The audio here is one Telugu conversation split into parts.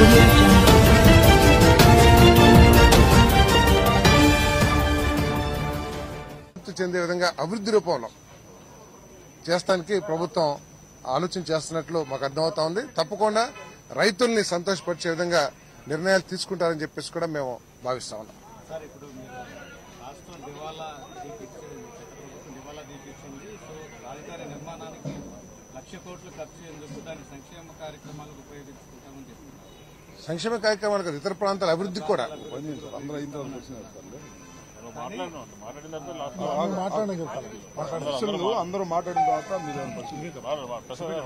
audio jungle. అభివృద్ధి చెందే విధంగా అభివృద్ధి రూపంలో చేస్తానికి ప్రభుత్వం ఆలోచన చేస్తున్నట్లు మాకు అర్థమవుతా ఉంది తప్పకుండా రైతుల్ని సంతోషపరిచే విధంగా నిర్ణయాలు తీసుకుంటారని చెప్పేసి కూడా మేము భావిస్తా ఉన్నాం సార్ ఇప్పుడు మీరు రాష్ట్రం దివాలా దీపించింది చక్రవర్తి దివాలా దీపించింది సో రాజధాని నిర్మాణానికి లక్ష కోట్లు ఖర్చు ఎందుకు దాని సంక్షేమ కార్యక్రమాలకు ఉపయోగించుకుంటామని చెప్తున్నారు సంక్షేమ కార్యక్రమాలు కాదు ఇతర ప్రాంతాల అభివృద్ధికి కూడా ప్రశ్నలు అందరూ మాట్లాడిన తర్వాత మీరు ఏమైనా ప్రశ్నలు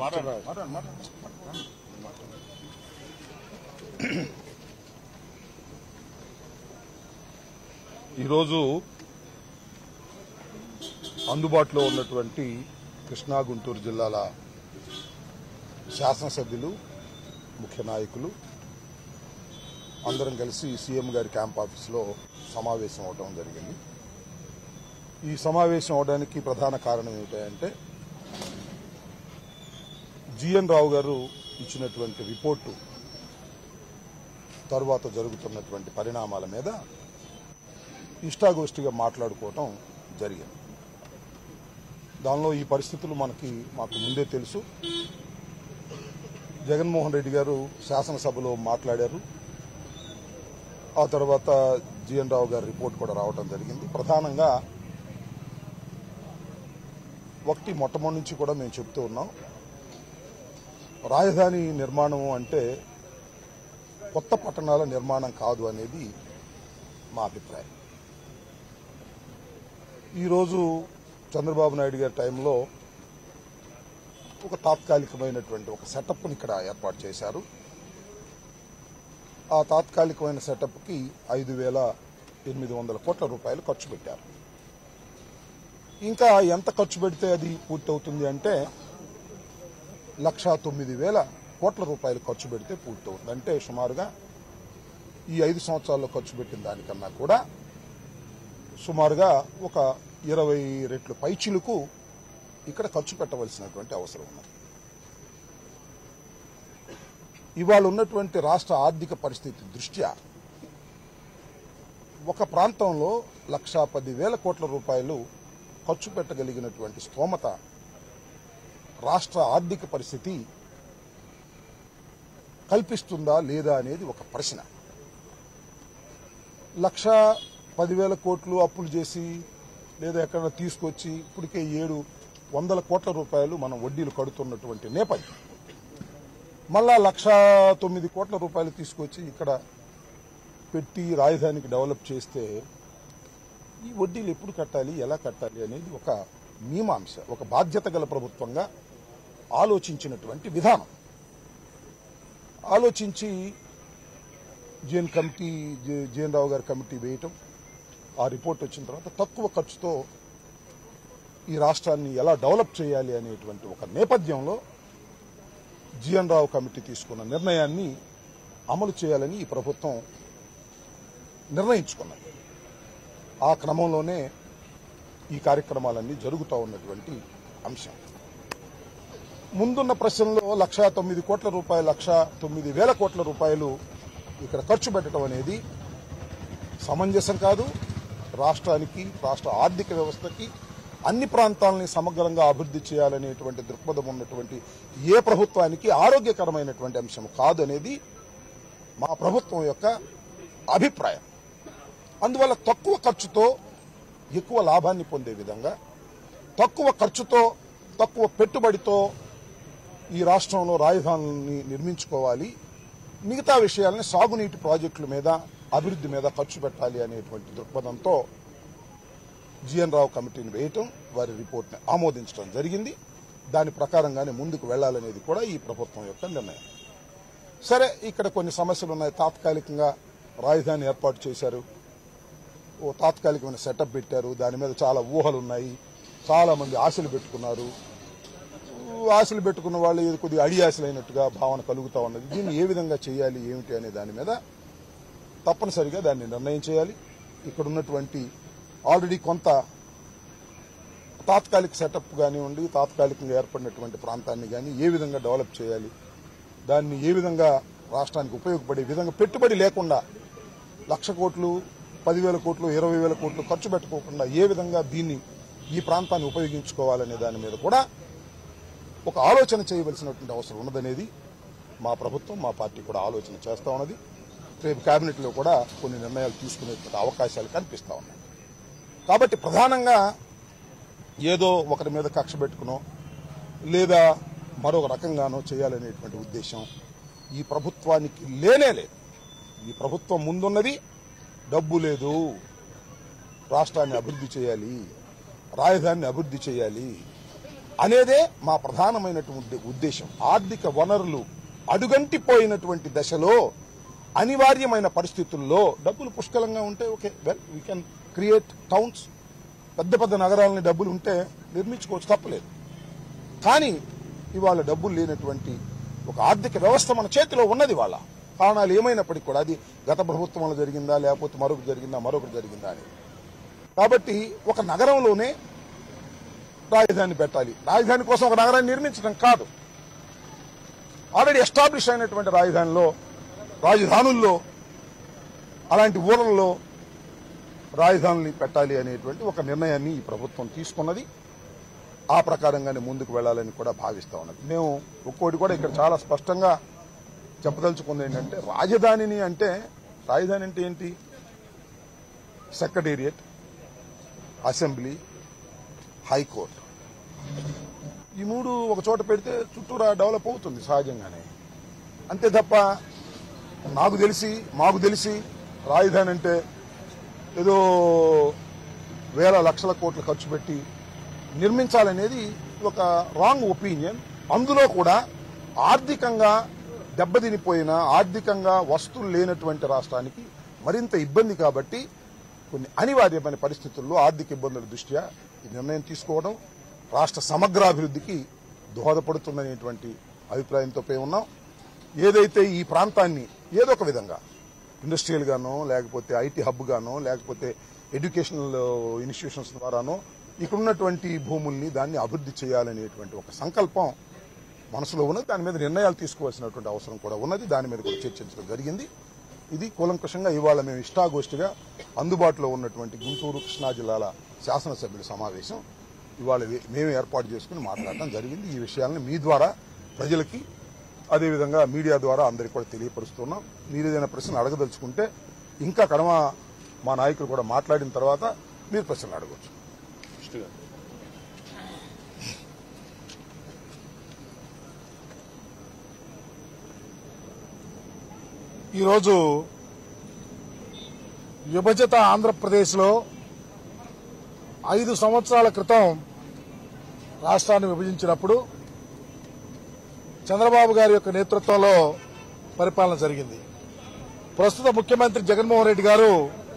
ఈరోజు అందుబాటులో ఉన్నటువంటి కృష్ణా గుంటూరు జిల్లాల శాసనసభ్యులు ముఖ్య నాయకులు అందరం కలిసి సీఎం గారి క్యాంప్ ఆఫీసులో సమావేశం అవడం జరిగింది ఈ సమావేశం అవడానికి ప్రధాన కారణం ఏమిటంటే జిఎన్ రావు గారు ఇచ్చినటువంటి రిపోర్టు తరువాత జరుగుతున్నటువంటి పరిణామాల మీద ఇష్టాగోష్ఠిగా మాట్లాడుకోవటం జరిగింది దానిలో ఈ పరిస్థితులు మనకి మాకు ముందే తెలుసు జగన్మోహన్ రెడ్డి గారు శాసనసభలో మాట్లాడారు ఆ తర్వాత జిఎన్ రావు గారి రిపోర్ట్ కూడా రావడం జరిగింది ప్రధానంగా ఒకటి మొట్టమొదటి నుంచి కూడా మేము చెప్తూ ఉన్నాం రాజధాని నిర్మాణం అంటే కొత్త పట్టణాల నిర్మాణం కాదు అనేది మా అభిప్రాయం ఈరోజు చంద్రబాబు నాయుడు గారి టైంలో ఒక తాత్కాలికమైనటువంటి ఒక సెటప్ని ఇక్కడ ఏర్పాటు చేశారు ఆ తాత్కాలికమైన సెటప్కి ఐదు వేల ఎనిమిది వందల కోట్ల రూపాయలు ఖర్చు పెట్టారు ఇంకా ఎంత ఖర్చు పెడితే అది పూర్తవుతుంది అంటే లక్షా తొమ్మిది వేల కోట్ల రూపాయలు ఖర్చు పెడితే పూర్తవుతుంది అంటే సుమారుగా ఈ ఐదు సంవత్సరాల్లో ఖర్చు పెట్టిన దానికన్నా కూడా సుమారుగా ఒక ఇరవై రెట్లు పైచిలుకు ఇక్కడ ఖర్చు పెట్టవలసినటువంటి అవసరం ఉన్నది ఇవాళ ఉన్నటువంటి రాష్ట్ర ఆర్థిక పరిస్థితి దృష్ట్యా ఒక ప్రాంతంలో లక్షా పది వేల కోట్ల రూపాయలు ఖర్చు పెట్టగలిగినటువంటి స్తోమత రాష్ట్ర ఆర్థిక పరిస్థితి కల్పిస్తుందా లేదా అనేది ఒక ప్రశ్న లక్ష పదివేల కోట్లు అప్పులు చేసి లేదా ఎక్కడ తీసుకొచ్చి ఇప్పటికే ఏడు వందల కోట్ల రూపాయలు మనం వడ్డీలు కడుతున్నటువంటి నేపథ్యం మళ్ళా లక్ష తొమ్మిది కోట్ల రూపాయలు తీసుకొచ్చి ఇక్కడ పెట్టి రాజధానికి డెవలప్ చేస్తే ఈ వడ్డీలు ఎప్పుడు కట్టాలి ఎలా కట్టాలి అనేది ఒక మీమాంస ఒక బాధ్యత గల ప్రభుత్వంగా ఆలోచించినటువంటి విధానం ఆలోచించి JN committee J- JN Rao గారి కమిటీ వేయటం ఆ రిపోర్ట్ వచ్చిన తర్వాత తక్కువ ఖర్చుతో ఈ రాష్ట్రాన్ని ఎలా డెవలప్ చేయాలి అనేటువంటి ఒక నేపథ్యంలో జిఎన్ రావు కమిటీ తీసుకున్న నిర్ణయాన్ని అమలు చేయాలని ఈ ప్రభుత్వం నిర్ణయించుకున్నది ఆ క్రమంలోనే ఈ కార్యక్రమాలన్నీ జరుగుతూ ఉన్నటువంటి అంశం ముందున్న ప్రశ్నలో లక్షా తొమ్మిది కోట్ల రూపాయలు లక్ష తొమ్మిది వేల కోట్ల రూపాయలు ఇక్కడ ఖర్చు పెట్టడం అనేది సమంజసం కాదు రాష్ట్రానికి రాష్ట్ర ఆర్థిక వ్యవస్థకి అన్ని ప్రాంతాలని సమగ్రంగా అభివృద్ధి చేయాలనేటువంటి దృక్పథం ఉన్నటువంటి ఏ ప్రభుత్వానికి ఆరోగ్యకరమైనటువంటి అంశం కాదు అనేది మా ప్రభుత్వం యొక్క అభిప్రాయం అందువల్ల తక్కువ ఖర్చుతో ఎక్కువ లాభాన్ని పొందే విధంగా తక్కువ ఖర్చుతో తక్కువ పెట్టుబడితో ఈ రాష్ట్రంలో రాజధానుల్ని నిర్మించుకోవాలి మిగతా విషయాలని సాగునీటి ప్రాజెక్టుల మీద అభివృద్ధి మీద ఖర్చు పెట్టాలి అనేటువంటి దృక్పథంతో జిఎన్ రావు కమిటీని వేయటం వారి రిపోర్ట్ని ఆమోదించడం జరిగింది దాని ప్రకారంగానే ముందుకు వెళ్లాలనేది కూడా ఈ ప్రభుత్వం యొక్క నిర్ణయం సరే ఇక్కడ కొన్ని సమస్యలు ఉన్నాయి తాత్కాలికంగా రాజధాని ఏర్పాటు చేశారు ఓ తాత్కాలికమైన సెటప్ పెట్టారు దాని మీద చాలా ఊహలు ఉన్నాయి చాలా మంది ఆశలు పెట్టుకున్నారు ఆశలు పెట్టుకున్న వాళ్ళు ఇది కొద్దిగా అడియాశలైనట్టుగా భావన కలుగుతా ఉన్నది దీన్ని ఏ విధంగా చేయాలి ఏమిటి అనే దాని మీద తప్పనిసరిగా దాన్ని నిర్ణయం చేయాలి ఇక్కడ ఉన్నటువంటి ఆల్రెడీ కొంత తాత్కాలిక సెటప్ కానివ్వండి తాత్కాలికంగా ఏర్పడినటువంటి ప్రాంతాన్ని కానీ ఏ విధంగా డెవలప్ చేయాలి దాన్ని ఏ విధంగా రాష్ట్రానికి ఉపయోగపడే విధంగా పెట్టుబడి లేకుండా లక్ష కోట్లు పదివేల కోట్లు ఇరవై వేల కోట్లు ఖర్చు పెట్టుకోకుండా ఏ విధంగా దీన్ని ఈ ప్రాంతాన్ని ఉపయోగించుకోవాలనే దాని మీద కూడా ఒక ఆలోచన చేయవలసినటువంటి అవసరం ఉన్నదనేది మా ప్రభుత్వం మా పార్టీ కూడా ఆలోచన చేస్తా ఉన్నది రేపు కేబినెట్లో కూడా కొన్ని నిర్ణయాలు తీసుకునేటువంటి అవకాశాలు కనిపిస్తా ఉన్నాయి కాబట్టి ప్రధానంగా ఏదో ఒకరి మీద కక్ష పెట్టుకునో లేదా మరొక రకంగానో చేయాలనేటువంటి ఉద్దేశం ఈ ప్రభుత్వానికి లేనే లేదు ఈ ప్రభుత్వం ముందున్నది డబ్బు లేదు రాష్ట్రాన్ని అభివృద్ధి చేయాలి రాజధానిని అభివృద్ధి చేయాలి అనేదే మా ప్రధానమైనటువంటి ఉద్దేశం ఆర్థిక వనరులు అడుగంటిపోయినటువంటి దశలో అనివార్యమైన పరిస్థితుల్లో డబ్బులు పుష్కలంగా ఉంటే okay well we can create towns పెద్ద పెద్ద నగరాలని డబ్బులు ఉంటే నిర్మించుకోవచ్చు తప్పలేదు కానీ ఇవాళ డబ్బులు లేనటువంటి ఒక ఆర్థిక వ్యవస్థ మన చేతిలో ఉన్నది వాళ్ళ కారణాలు ఏమైనప్పటికీ కూడా అది గత ప్రభుత్వంలో జరిగిందా లేకపోతే మరొకటి జరిగిందా మరొకటి జరిగిందా అని కాబట్టి ఒక నగరంలోనే రాజధాని పెట్టాలి రాజధాని కోసం ఒక నగరాన్ని నిర్మించడం కాదు ఆల్రెడీ ఎస్టాబ్లిష్ అయినటువంటి రాజధానిలో రాజధానుల్లో అలాంటి ఊరల్లో రాజధానులు పెట్టాలి అనేటువంటి ఒక నిర్ణయాన్ని ఈ ప్రభుత్వం తీసుకున్నది ఆ ప్రకారంగానే ముందుకు వెళ్లాలని కూడా భావిస్తా ఉన్నది మేము ఒక్కోటి కూడా ఇక్కడ చాలా స్పష్టంగా చెప్పదలుచుకుంది ఏంటంటే రాజధానిని అంటే రాజధాని అంటే ఏంటి సెక్రటేరియట్ అసెంబ్లీ హైకోర్టు ఈ మూడు ఒక చోట పెడితే చుట్టూరా డెవలప్ అవుతుంది సహజంగానే అంతే తప్ప నాకు తెలిసి మాకు తెలిసి రాజధాని అంటే ఏదో వేల లక్షల కోట్లు ఖర్చు పెట్టి నిర్మించాలనేది ఒక రాంగ్ ఒపీనియన్ అందులో కూడా ఆర్థికంగా దెబ్బతినిపోయిన ఆర్థికంగా వస్తువులు లేనటువంటి రాష్ట్రానికి మరింత ఇబ్బంది కాబట్టి కొన్ని అనివార్యమైన పరిస్థితుల్లో ఆర్థిక ఇబ్బందుల దృష్ట్యా ఈ నిర్ణయం తీసుకోవడం రాష్ట్ర సమగ్రాభివృద్ధికి దోహదపడుతుందనేటువంటి అభిప్రాయంతో పోయి ఉన్నాం ఏదైతే ఈ ప్రాంతాన్ని ఏదో ఒక విధంగా ఇండస్ట్రియల్ గానో లేకపోతే ఐటీ హబ్ గానో లేకపోతే ఎడ్యుకేషనల్ ఇన్స్టిట్యూషన్స్ ద్వారానో ఇక్కడ ఉన్నటువంటి భూముల్ని దాన్ని అభివృద్ధి చేయాలనేటువంటి ఒక సంకల్పం మనసులో ఉన్నది దాని మీద నిర్ణయాలు తీసుకోవాల్సినటువంటి అవసరం కూడా ఉన్నది దాని మీద కూడా చర్చించడం జరిగింది ఇది కూలంకషంగా ఇవాళ మేము ఇష్టాగోష్ఠిగా అందుబాటులో ఉన్నటువంటి గుంటూరు కృష్ణా జిల్లాల శాసనసభ్యుల సమావేశం ఇవాళ వే- మేము ఏర్పాటు చేసుకుని మాట్లాడడం జరిగింది ఈ విషయాలను మీ ద్వారా ప్రజలకి అదేవిధంగా మీడియా ద్వారా అందరికీ కూడా తెలియపరుస్తున్నాం మీరు ఏదైనా ప్రశ్న అడగదలుచుకుంటే ఇంకా కడమ మా నాయకులు కూడా మాట్లాడిన తర్వాత మీరు ప్రశ్నలు అడగవచ్చు ఈరోజు విభజిత ఆంధ్రప్రదేశ్లో ఐదు సంవత్సరాల క్రితం రాష్ట్రాన్ని విభజించినప్పుడు చంద్రబాబు గారి యొక్క నేతృత్వంలో పరిపాలన జరిగింది ప్రస్తుత ముఖ్యమంత్రి జగన్మోహన్ రెడ్డి గారు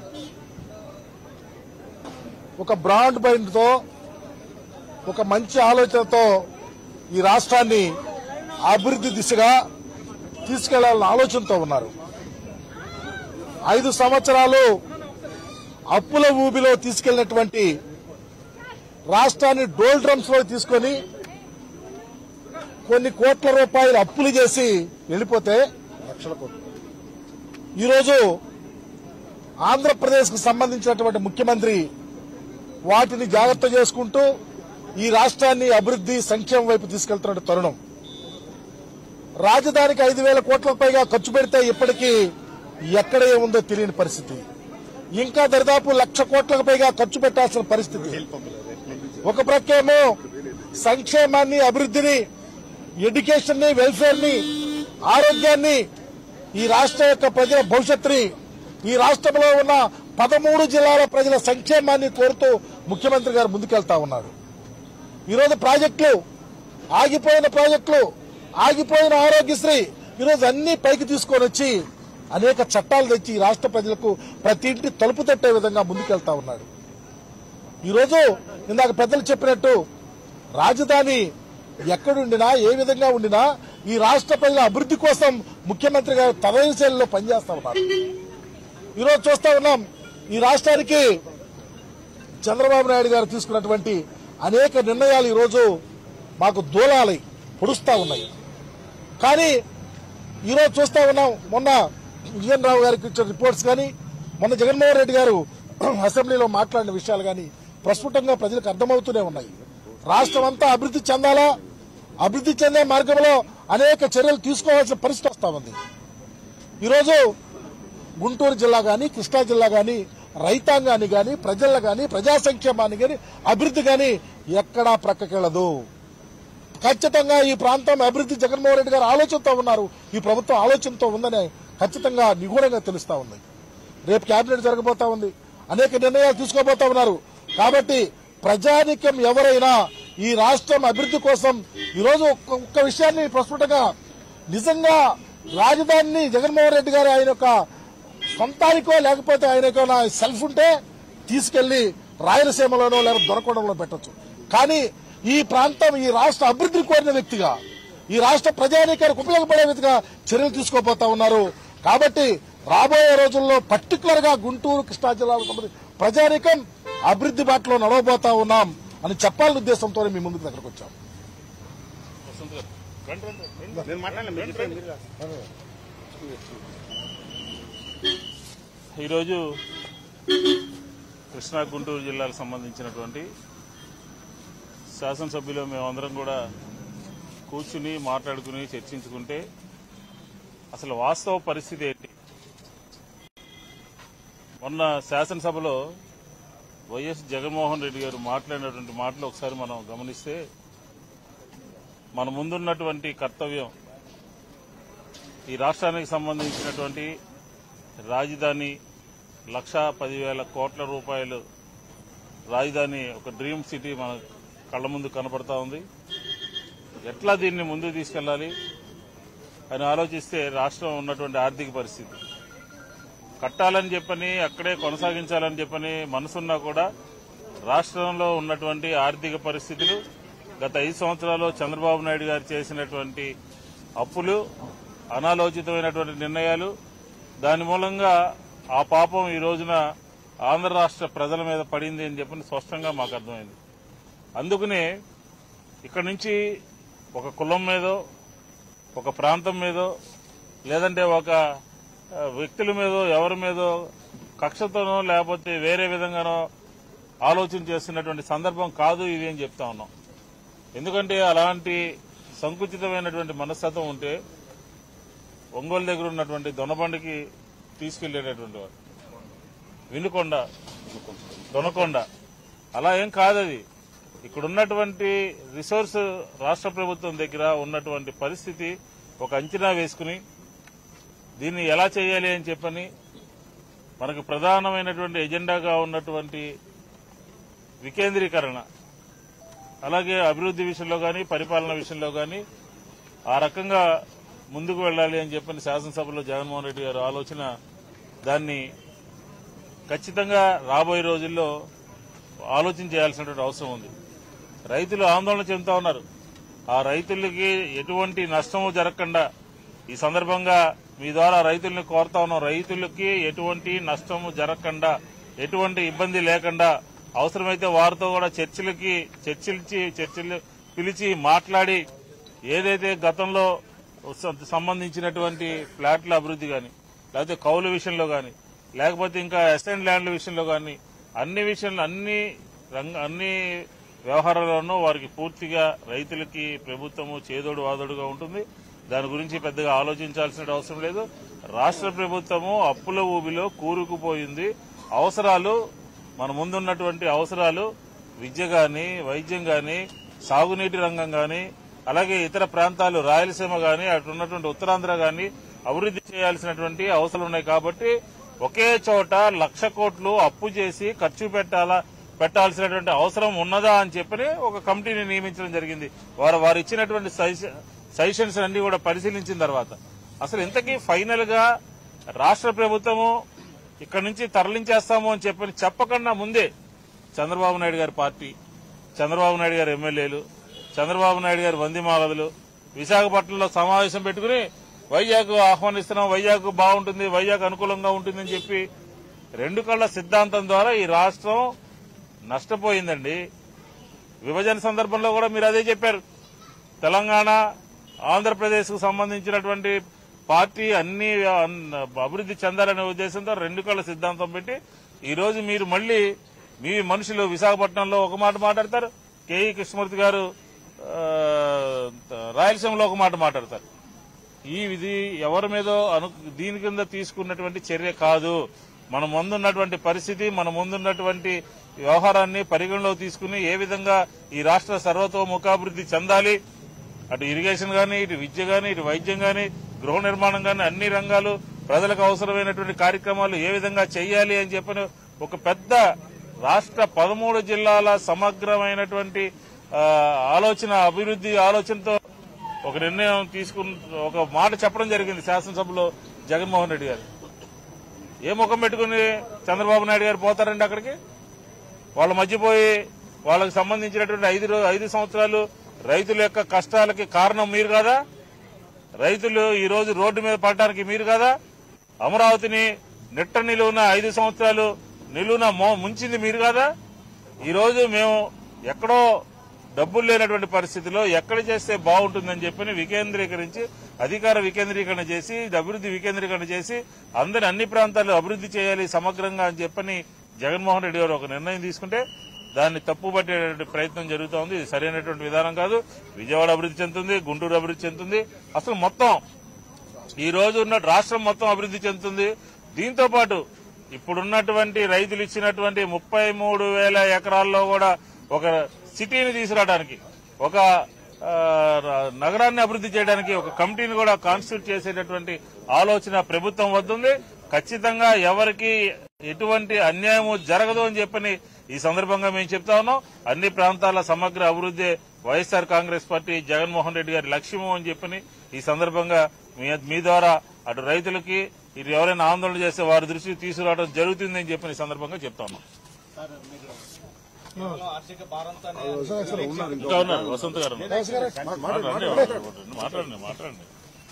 ఒక బ్రాండ్ మైండ్తో ఒక మంచి ఆలోచనతో ఈ రాష్ట్రాన్ని అభివృద్ధి దిశగా తీసుకెళ్లాలన్న ఆలోచనతో ఉన్నారు ఐదు సంవత్సరాలు అప్పుల ఊబిలో తీసుకెళ్లినటువంటి రాష్ట్రాన్ని డోల్ డ్రమ్స్ లో తీసుకొని కొన్ని కోట్ల రూపాయలు అప్పులు చేసి వెళ్ళిపోతే లక్షల కోట్లు ఈరోజు ఆంధ్రప్రదేశ్ కు సంబంధించినటువంటి ముఖ్యమంత్రి వాటిని జాగ్రత్త చేసుకుంటూ ఈ రాష్ట్రాన్ని అభివృద్ధి సంక్షేమం వైపు తీసుకెళ్తున్న తరుణం రాజధానికి ఐదు వేల కోట్లకు పైగా ఖర్చు పెడితే ఇప్పటికీ ఎక్కడ ఏముందో తెలియని పరిస్థితి ఇంకా దరిదాపు లక్ష కోట్లకు పైగా ఖర్చు పెట్టాల్సిన పరిస్థితి ఒక ప్రక్కేమో సంక్షేమాన్ని అభివృద్ధిని ఎడ్యుకేషన్ ని వెల్ఫేర్ ని ఆరోగ్యాన్ని ఈ రాష్ట్ర యొక్క ప్రజల భవిష్యత్తుని ఈ రాష్ట్రంలో ఉన్న పదమూడు జిల్లాల ప్రజల సంక్షేమాన్ని కోరుతూ ముఖ్యమంత్రి గారు ముందుకెళ్తా ఉన్నారు ఈరోజు ప్రాజెక్టులు ఆగిపోయిన ప్రాజెక్టులు ఆగిపోయిన ఆరోగ్యశ్రీ ఈరోజు అన్ని పైకి తీసుకొని వచ్చి అనేక చట్టాలు తెచ్చి ఈ రాష్ట్ర ప్రజలకు ప్రతి ఇంటి తలుపు తట్టే విధంగా ముందుకెళ్తా ఉన్నాడు ఈరోజు ఇందాక పెద్దలు చెప్పినట్టు రాజధాని ఎక్కడుండినా ఏ విధంగా ఉండినా ఈ రాష్ట్ర ప్రజల అభివృద్ధి కోసం ముఖ్యమంత్రి గారు తదవి శైలిలో పనిచేస్తా ఉన్నారు ఈరోజు చూస్తా ఉన్నాం ఈ రాష్ట్రానికి చంద్రబాబు నాయుడు గారు తీసుకున్నటువంటి అనేక నిర్ణయాలు ఈరోజు మాకు దూలాలై పొడుస్తా ఉన్నాయి కానీ ఈరోజు చూస్తా ఉన్నాం మొన్న విజయన్ రావు గారికి ఇచ్చిన రిపోర్ట్స్ కానీ మొన్న జగన్మోహన్ రెడ్డి గారు అసెంబ్లీలో మాట్లాడిన విషయాలు కానీ ప్రస్ఫుటంగా ప్రజలకు అర్థమవుతూనే ఉన్నాయి రాష్ట్రం అంతా అభివృద్ధి చెందాలా అభివృద్ధి చెందే మార్గంలో అనేక చర్యలు తీసుకోవాల్సిన పరిస్థితి వస్తా ఉంది ఈరోజు గుంటూరు జిల్లా కానీ కృష్ణా జిల్లా కానీ రైతాంగాన్ని కానీ ప్రజల కానీ ప్రజా సంక్షేమాన్ని కానీ అభివృద్ధి కానీ ఎక్కడా ప్రక్కకెళ్ళదు ఖచ్చితంగా ఈ ప్రాంతం అభివృద్ధి జగన్మోహన్ రెడ్డి గారు ఆలోచనతో ఉన్నారు ఈ ప్రభుత్వం ఆలోచనతో ఉందని ఖచ్చితంగా నిగూఢంగా తెలుస్తా ఉంది రేపు కేబినెట్ జరగబోతా ఉంది అనేక నిర్ణయాలు తీసుకోబోతా ఉన్నారు కాబట్టి ప్రజానికం ఎవరైనా ఈ రాష్ట్రం అభివృద్ధి కోసం ఈరోజు ఒక్క ఒక్క విషయాన్ని ప్రస్ఫుటంగా నిజంగా రాజధానిని జగన్మోహన్ రెడ్డి గారు ఆయన యొక్క సొంతానికో లేకపోతే ఆయనకో నా సెల్ఫ్ ఉంటే తీసుకెళ్లి రాయలసీమలోనో లేదా దొరకడంలో పెట్టొచ్చు కానీ ఈ ప్రాంతం ఈ రాష్ట్ర అభివృద్ధిని కోరిన వ్యక్తిగా ఈ రాష్ట్ర ప్రజానీకానికి ఉపయోగపడే వ్యక్తిగా చర్యలు తీసుకోబోతా ఉన్నారు కాబట్టి రాబోయే రోజుల్లో పర్టికులర్ గా గుంటూరు కృష్ణా జిల్లాకు సంబంధించి ప్రజానీకం అభివృద్ధి బాటలో నడవబోతా ఉన్నాం అని చెప్పాలనే ఉద్దేశంతో మీ ముందుకు దగ్గరకు వచ్చాం ఈరోజు కృష్ణా గుంటూరు జిల్లాకు సంబంధించినటువంటి శాసనసభ్యులు మేమందరం కూడా కూర్చుని మాట్లాడుకుని చర్చించుకుంటే అసలు వాస్తవ పరిస్థితి ఏంటి మొన్న శాసనసభలో వైఎస్ జగన్మోహన్ రెడ్డి గారు మాట్లాడినటువంటి మాటలు ఒకసారి మనం గమనిస్తే మన ముందున్నటువంటి కర్తవ్యం ఈ రాష్ట్రానికి సంబంధించినటువంటి రాజధాని లక్ష పదివేల కోట్ల రూపాయలు రాజధాని ఒక డ్రీమ్ సిటీ మన కళ్ళ ముందు కనపడతా ఉంది ఎట్లా దీన్ని ముందుకు తీసుకెళ్లాలి అని ఆలోచిస్తే రాష్ట్రం ఉన్నటువంటి ఆర్థిక పరిస్థితి కట్టాలని చెప్పని అక్కడే కొనసాగించాలని చెప్పని మనసున్నా కూడా రాష్ట్రంలో ఉన్నటువంటి ఆర్థిక పరిస్థితులు గత ఐదు సంవత్సరాల్లో చంద్రబాబు నాయుడు గారు చేసినటువంటి అప్పులు అనాలోచితమైనటువంటి నిర్ణయాలు దాని మూలంగా ఆ పాపం ఈ రోజున ఆంధ్ర రాష్ట్ర ప్రజల మీద పడింది అని చెప్పని స్పష్టంగా మాకు అర్థమైంది అందుకనే ఇక్కడ నుంచి ఒక కులం మీదో ఒక ప్రాంతం మీదో లేదంటే ఒక ఆ, వ్యక్తుల మీదో ఎవరి మీదో కక్షతోనో లేకపోతే వేరే విధంగానో ఆలోచన చేస్తున్నటువంటి సందర్భం కాదు ఇది అని చెప్తా ఉన్నాం ఎందుకంటే అలాంటి సంకుచితమైనటువంటి మనస్తత్వం ఉంటే ఒంగోలు దగ్గర ఉన్నటువంటి దొనబండికి తీసుకెళ్లేటటువంటి వాడు వినుకొండ దొనకొండ అలా ఏం కాదది ఇక్కడ ఉన్నటువంటి రిసోర్స్ రాష్ట్ర ప్రభుత్వం దగ్గర ఉన్నటువంటి పరిస్థితి ఒక అంచనా వేసుకుని దీన్ని ఎలా చేయాలి అని చెప్పని మనకు ప్రధానమైనటువంటి ఎజెండాగా ఉన్నటువంటి వికేంద్రీకరణ అలాగే అభివృద్ధి విషయంలో కానీ పరిపాలన విషయంలో కానీ ఆ రకంగా ముందుకు వెళ్ళాలి అని చెప్పని శాసనసభలో జగన్మోహన్ రెడ్డి గారు ఆలోచన దాన్ని ఖచ్చితంగా రాబోయే రోజుల్లో ఆలోచన చేయాల్సినటువంటి అవసరం ఉంది రైతులు ఆందోళన చెందుతా ఉన్నారు ఆ రైతులకి ఎటువంటి నష్టము జరగకుండా ఈ సందర్భంగా మీ ద్వారా రైతుల్ని కోరుతా ఉన్నాం రైతులకి ఎటువంటి నష్టము జరగకుండా ఎటువంటి ఇబ్బంది లేకుండా అవసరమైతే వారితో కూడా చర్చలకి చర్చలిచి చర్చలు పిలిచి మాట్లాడి ఏదైతే గతంలో స- సంబంధించినటువంటి ఫ్లాట్ల అభివృద్ధి కానీ లేకపోతే కౌలు విషయంలో కానీ లేకపోతే ఇంకా ఎస్టెంట్ ల్యాండ్ల విషయంలో కానీ అన్ని విషయంలో అన్ని రంగ అన్ని వ్యవహారాల్లోనూ వారికి పూర్తిగా రైతులకి ప్రభుత్వము చేదోడు వాదోడుగా ఉంటుంది దాని గురించి పెద్దగా ఆలోచించాల్సిన అవసరం లేదు రాష్ట్ర ప్రభుత్వము అప్పుల ఊబిలో కూరుకుపోయింది అవసరాలు మన ముందున్నటువంటి అవసరాలు విద్య గాని వైద్యం గాని సాగునీటి రంగం గాని అలాగే ఇతర ప్రాంతాలు రాయలసీమ గాని అటు ఉన్నటువంటి ఉత్తరాంధ్ర గాని అభివృద్ధి చేయాల్సినటువంటి అవసరాలు ఉన్నాయి కాబట్టి ఒకే చోట లక్ష కోట్లు అప్పు చేసి ఖర్చు పెట్టాలా పెట్టాల్సినటువంటి అవసరం ఉన్నదా అని చెప్పని ఒక కమిటీని నియమించడం జరిగింది వారు వారు ఇచ్చినటువంటి సజెష- సజెషన్స్ అన్ని కూడా పరిశీలించిన తర్వాత అసలు ఇంతకీ ఫైనల్ గా రాష్ట్ర ప్రభుత్వము ఇక్కడ నుంచి తరలించేస్తాము అని చెప్పని చెప్పకుండా ముందే చంద్రబాబు నాయుడు గారి పార్టీ చంద్రబాబు నాయుడు గారి ఎమ్మెల్యేలు చంద్రబాబు నాయుడు గారి వందిమాలదులు విశాఖపట్నంలో సమావేశం పెట్టుకుని వైజాగ్ ఆహ్వానిస్తున్నాం వైజాగ్ బాగుంటుంది వైజాగ్ అనుకూలంగా ఉంటుందని చెప్పి రెండు కళ్ల సిద్ధాంతం ద్వారా ఈ రాష్ట్రం నష్టపోయిందండి విభజన సందర్భంలో కూడా మీరు అదే చెప్పారు తెలంగాణ ఆంధ్రప్రదేశ్ కు సంబంధించినటువంటి పార్టీ అన్ని అన్- అభివృద్ధి చెందాలనే ఉద్దేశంతో రెండు కళ్ళ సిద్ధాంతం పెట్టి ఈ రోజు మీరు మళ్ళీ మీ మనుషులు విశాఖపట్నంలో ఒక మాట మాట్లాడతారు కేఈ కృష్ణమూర్తి గారు ఆ, రాయలసీమలో ఒక మాట మాట్లాడతారు ఈ ఇది ఎవరి మీదో అను దీని కింద తీసుకున్నటువంటి చర్య కాదు మన ముందున్నటువంటి పరిస్థితి మన ముందున్నటువంటి వ్యవహారాన్ని పరిగణలోకి తీసుకుని ఏ విధంగా ఈ రాష్ట్ర సర్వతోముఖాభివృద్ధి చెందాలి అటు ఇరిగేషన్ గాని ఇటు విద్య గాని ఇటు వైద్యం గాని గృహ నిర్మాణం గాని అన్ని రంగాలు ప్రజలకు అవసరమైనటువంటి కార్యక్రమాలు ఏ విధంగా చేయాలి అని చెప్పని ఒక పెద్ద రాష్ట్ర పదమూడు జిల్లాల సమగ్రమైనటువంటి ఆ, ఆలోచన అభివృద్ధి ఆలోచనతో ఒక నిర్ణయం తీసుకుని ఒక మాట చెప్పడం జరిగింది శాసనసభలో జగన్మోహన్ రెడ్డి గారు ఏ ముఖం పెట్టుకుని చంద్రబాబు నాయుడు గారు పోతారండి అక్కడికి వాళ్ళ మధ్య పోయి వాళ్ళకి సంబంధించినటువంటి ఐదు రో- ఐదు సంవత్సరాలు రైతుల యొక్క కష్టాలకి కారణం మీరు కదా రైతులు ఈ రోజు రోడ్డు మీద పడటానికి మీరు కదా అమరావతిని నిట్ట నిలువున ఐదు సంవత్సరాలు నిలువున మో- ముంచింది మీరు కదా ఈ రోజు మేము ఎక్కడో డబ్బులు లేనటువంటి పరిస్థితిలో ఎక్కడ చేస్తే బాగుంటుందని చెప్పని వికేంద్రీకరించి అధికార వికేంద్రీకరణ చేసి అభివృద్ధి వికేంద్రీకరణ చేసి అందరి అన్ని ప్రాంతాలు అభివృద్ధి చేయాలి సమగ్రంగా అని చెప్పని జగన్మోహన్ రెడ్డి గారు ఒక నిర్ణయం తీసుకుంటే దాన్ని తప్పుపట్టేటువంటి ప్రయత్నం జరుగుతోంది ఇది సరైనటువంటి విధానం కాదు విజయవాడ అభివృద్ధి చెందుతుంది గుంటూరు అభివృద్ధి చెందుతుంది అసలు మొత్తం ఈ రోజు ఉన్న రాష్ట్రం మొత్తం అభివృద్ధి చెందుతుంది దీంతో పాటు ఇప్పుడున్నటువంటి రైతులు ఇచ్చినటువంటి ముప్పై మూడు వేల ఎకరాల్లో కూడా ఒక సిటీని తీసుకురావడానికి ఒక ఆ, నగరాన్ని అభివృద్ధి చేయడానికి ఒక కమిటీని కూడా కాన్స్టిట్యూట్ చేసేటటువంటి ఆలోచన ప్రభుత్వం వద్దుంది ఖచ్చితంగా ఎవరికి ఎటువంటి అన్యాయము జరగదు అని చెప్పని ఈ సందర్భంగా మేము చెప్తా ఉన్నాం అన్ని ప్రాంతాల సమగ్ర అభివృద్ధి వైఎస్ఆర్ కాంగ్రెస్ పార్టీ జగన్మోహన్ రెడ్డి గారి లక్ష్యము అని చెప్పని ఈ సందర్భంగా మీ- మీ ద్వారా అటు రైతులకి ఇటు ఎవరైనా ఆందోళన చేస్తే వారి దృష్టికి తీసుకురావడం జరుగుతుందని చెప్పని ఈ సందర్భంగా చెప్తా ఉన్నాం సార్ మీరు కేవలం ఆర్థిక భారంతోనే ఇంకా ఉన్నారు వసంత్ గారు ఉన్నారు. మాట్లాడండి మాట్లాడండి మాట్లాడండి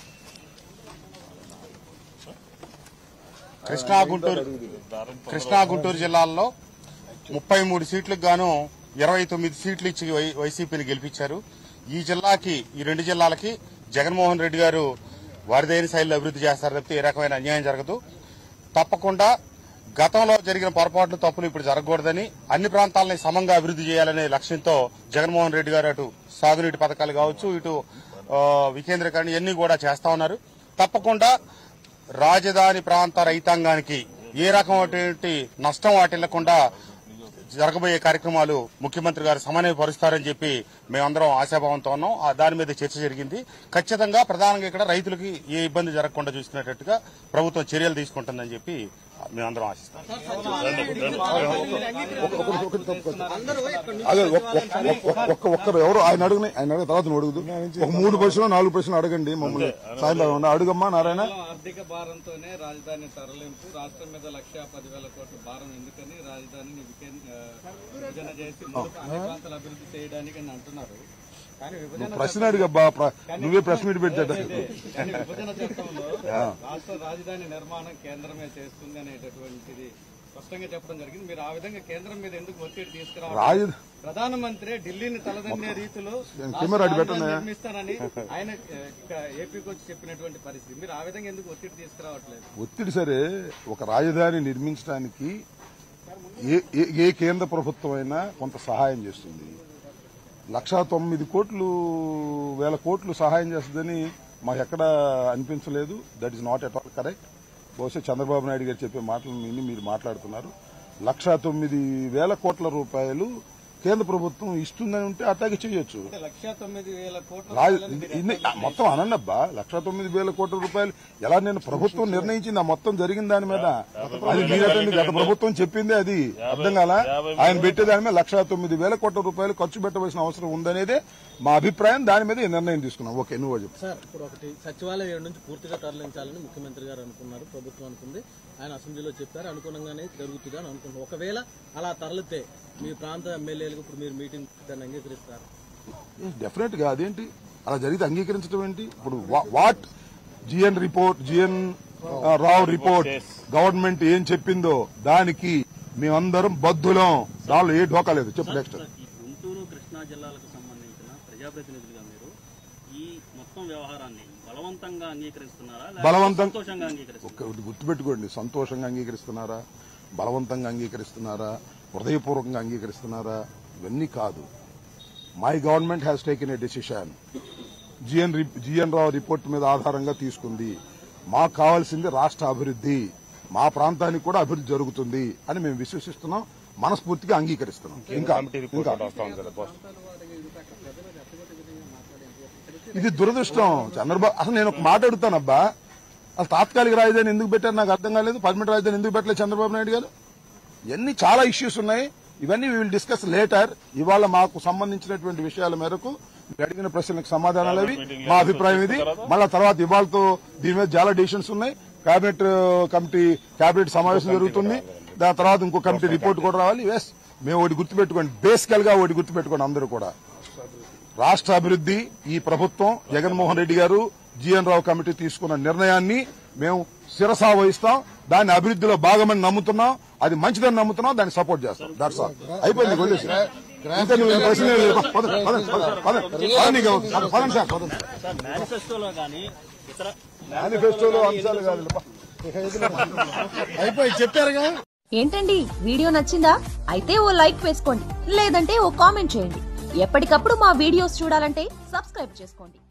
కృష్ణా గుంటూరు కృష్ణా గుంటూరు జిల్లాల్లో ముప్పై మూడు సీట్లకు గాను ఇరవై తొమ్మిది సీట్లు ఇచ్చి వై- వైసీపీని గెలిపించారు ఈ జిల్లాకి ఈ రెండు జిల్లాలకి జగన్మోహన్ రెడ్డి గారు వారిదైన శైలిలో అభివృద్ధి చేస్తారు తప్పితే ఏ రకమైన అన్యాయం జరగదు తప్పకుండా గతంలో జరిగిన పొరపాట్లు తప్పులు ఇప్పుడు జరగకూడదని అన్ని ప్రాంతాలని సమంగా అభివృద్ధి చేయాలనే లక్ష్యంతో జగన్మోహన్ రెడ్డి గారు అటు సాగునీటి పథకాలు కావచ్చు ఇటు ఆ, వికేంద్రీకరణ ఇవన్నీ కూడా చేస్తా ఉన్నారు తప్పకుండా రాజధాని ప్రాంత రైతాంగానికి ఏ రకమైనటువంటి నష్టం వాటిల్లకుండా జరగబోయే కార్యక్రమాలు ముఖ్యమంత్రి గారు సమన్వయపరుస్తారని చెప్పి మేమందరం ఆశాభావంతో ఉన్నాం ఆ దాని మీద చర్చ జరిగింది ఖచ్చితంగా ప్రధానంగా ఇక్కడ రైతులకి ఏ ఇబ్బంది జరగకుండా చూసుకునేటట్టుగా ప్రభుత్వం చర్యలు తీసుకుంటుందని చెప్పి మేమందరం ఆశిస్తాం అదే ఒక్క- ఒక్క- ఒక్క- ఒక్క ఒక్కరు ఎవరు ఆయన అడుగుని ఆయన అడిగిన తర్వాత నువ్వు అడుగుదు ఒక మూడు ప్రశ్నలు నాలుగు ప్రశ్నలు అడగండి మమ్మల్ని సాయంత్రం అడుగమ్మా నారాయణ కేవలం ఆర్థిక భారంతోనే రాజధాని తరలింపు రాష్ట్రం మీద లక్ష పదివేల కోట్ల భారం ఎందుకని రాజధానిని వికేన్- ఆ, విభజన చేసి ముందుకు అన్ని ప్రాంతాలు అభివృద్ధి చేయడానికి అని అంటున్నారు కానీ విభజన ప్రశ్న అడిగబ్బా ప్ర- నువ్వే ప్రెస్ మీట్ పెట్టాడు కానీ విభజన చట్టంలో రాష్ట్ర రాజధాని నిర్మాణం కేంద్రమే చేస్తుంది అనేటటువంటిది స్పష్టంగా చెప్పడం జరిగింది మీరు ఆ విధంగా కేంద్రం మీద ఎందుకు ఒత్తిడి తీసుకురావాలి రాజ ప్రధానమంత్రి ఢిల్లీని తలదన్నే రీతిలో కెమెరా అడ్డు రాష్ట్ర పెట్టండి. రాజధాని నిర్మిస్తానని ఆయన ఆ, ఇక ఏపీకి వచ్చి చెప్పినటువంటి పరిస్థితి మీరు ఆ విధంగా ఎందుకు ఒత్తిడి తీసుకురావట్లేదు ఒత్తిడి సరే ఒక రాజధాని నిర్మించడానికి ఏ ఏ- ఏ కేంద్ర ప్రభుత్వం అయినా కొంత సహాయం చేస్తుంది లక్షా తొమ్మిది కోట్లు వేల కోట్లు సహాయం చేస్తుందని మాకు ఎక్కడ అనిపించలేదు that is not at all correct బహుశా చంద్రబాబు నాయుడు గారు చెప్పే మాటలు విని మీరు మాట్లాడుతున్నారు లక్షా తొమ్మిది వేల కోట్ల రూపాయలు కేంద్ర ప్రభుత్వం ఇస్తుందని ఉంటే అట్లాగే చేయొచ్చు అంటే లక్ష తొమ్మిది వేల కోట్ల రాజ రూపాయలని మీరు ఇన్ని- ఎట్లా మొత్తం అనండబ్బా లక్ష తొమ్మిది వేల కోట్ల రూపాయలు ఎలా నేను ప్రభుత్వం నిర్ణయించింది ఆ మొత్తం జరిగిన దాని మీద అది మీరేటండి గత ప్రభుత్వం చెప్పింది అది అర్థం కాల ఆయన పెట్టే దాని మీద లక్ష తొమ్మిది వేల కోట్ల రూపాయలు ఖర్చు పెట్టవలసిన అవసరం ఉందనేదే మా అభిప్రాయం దాని మీద ఈ నిర్ణయం తీసుకున్నాం ఓకే నువ్వు చెప్పు సార్ ఇప్పుడు ఒకటి సచివాలయం ఏడు నుంచి పూర్తిగా తరలించాలని ముఖ్యమంత్రి గారు అనుకున్నారు ప్రభుత్వం అనుకుంది ఆయన అసెంబ్లీలో చెప్పారు అనుగుణంగానే జరుగుతుంది అని అనుకున్నారు ఒకవేళ అలా తరలితే మీ ప్రాంత ఎమ్మెల్యేలకు ఇప్పుడు మీరు మీటింగ్ దాన్ని అంగీకరిస్తారు డెఫినెట్ గా అదేంటి అలా జరిగితే అంగీకరించడం ఏంటి ఇప్పుడు వా- what GN report GN Rao report government ఏం చెప్పిందో దానికి మేమందరం బద్దులం దానిలో ఏ ఢోకా లేదు చెప్పు నెక్స్ట్ ఈ గుంటూరు కృష్ణా జిల్లాలకు సంబంధించిన ప్రజాప్రతినిధులుగా మీరు ఈ మొత్తం వ్యవహారాన్ని బల బలవంతంగా అంగీకరిస్తున్నారా లేకపోతే బలవంతం- సంతోషంగా అంగీకరిస్తున్నారా ఒకటి గుర్తుపెట్టుకోండి సంతోషంగా అంగీకరిస్తున్నారా బలవంతంగా అంగీకరిస్తున్నారా హృదయపూర్వకంగా అంగీకరిస్తున్నారా ఇవన్నీ కాదు my government has taken a decision GN GN Rao report మీద ఆధారంగా తీసుకుంది మాకు కావాల్సింది రాష్ట్ర అభివృద్ధి మా ప్రాంతానికి కూడా అభివృద్ధి జరుగుతుంది అని మేము విశ్వసిస్తున్నాం మనస్ఫూర్తిగా అంగీకరిస్తున్నాం ఇంకా ఇంకా ఇది దురదృష్టం చంద్రబాబు అసలు నేను ఒక మాట అడుగుతానబ్బా అసలు తాత్కాలిక రాజధాని ఎందుకు పెట్టారు నాకు అర్థం కాలేదు పర్మనెంట్ రాజధాని ఎందుకు పెట్టలేదు చంద్రబాబు నాయుడు గారు ఇవన్నీ చాలా ఇష్యూస్ ఉన్నాయి ఇవన్నీ విల్ డిస్కస్ లేటర్ ఇవాళ మాకు సంబంధించినటువంటి విషయాల మేరకు మీరు అడిగిన ప్రశ్నలకు సమాధానాలు అవి మా అభిప్రాయం ఇది మళ్ళా తర్వాత ఇవాళతో దీని మీద చాలా డిసిషన్స్ ఉన్నాయి కేబినెట్ కమిటీ కేబినెట్ సమావేశం జరుగుతుంది దాని తర్వాత ఇంకో కమిటీ రిపోర్ట్ కూడా రావాలి ఎస్ మేము ఒకటి గుర్తుపెట్టుకోండి బేసికల్ గా ఒకటి గుర్తుపెట్టుకోండి అందరూ కూడా రాష్ట్ర అభివృద్ధి ఈ ప్రభుత్వం జగన్మోహన్ రెడ్డి గారు జిఎన్ రావు కమిటీ తీసుకున్న నిర్ణయాన్ని మేము శిరసా వహిస్తాం దాన్ని అభివృద్ధిలో భాగమని నమ్ముతున్నాం అది మంచిదని నమ్ముతున్నాం దాన్ని సపోర్ట్ చేస్తాం దాట్స్ ఆల్ అయిపోయింది వదిలేసి ఇంకా నువ్వు ఈ ప్రశ్న ఏం లేదు. పదండి, పదండి, పదండి, పదండి. పదండి, ఇక పదండి సార్ పదండి సార్ మేనిఫెస్టోలో కానీ ఇతర మేనిఫెస్టోలో అంశాలు కాదు అయిపోయి చెప్పారుగా ఏంటండి వీడియో నచ్చిందా అయితే ఓ లైక్ వేసుకోండి లేదంటే ఓ కామెంట్ చేయండి ఎప్పటికప్పుడు మా వీడియోస్ చూడాలంటే సబ్స్క్రైబ్ చేసుకోండి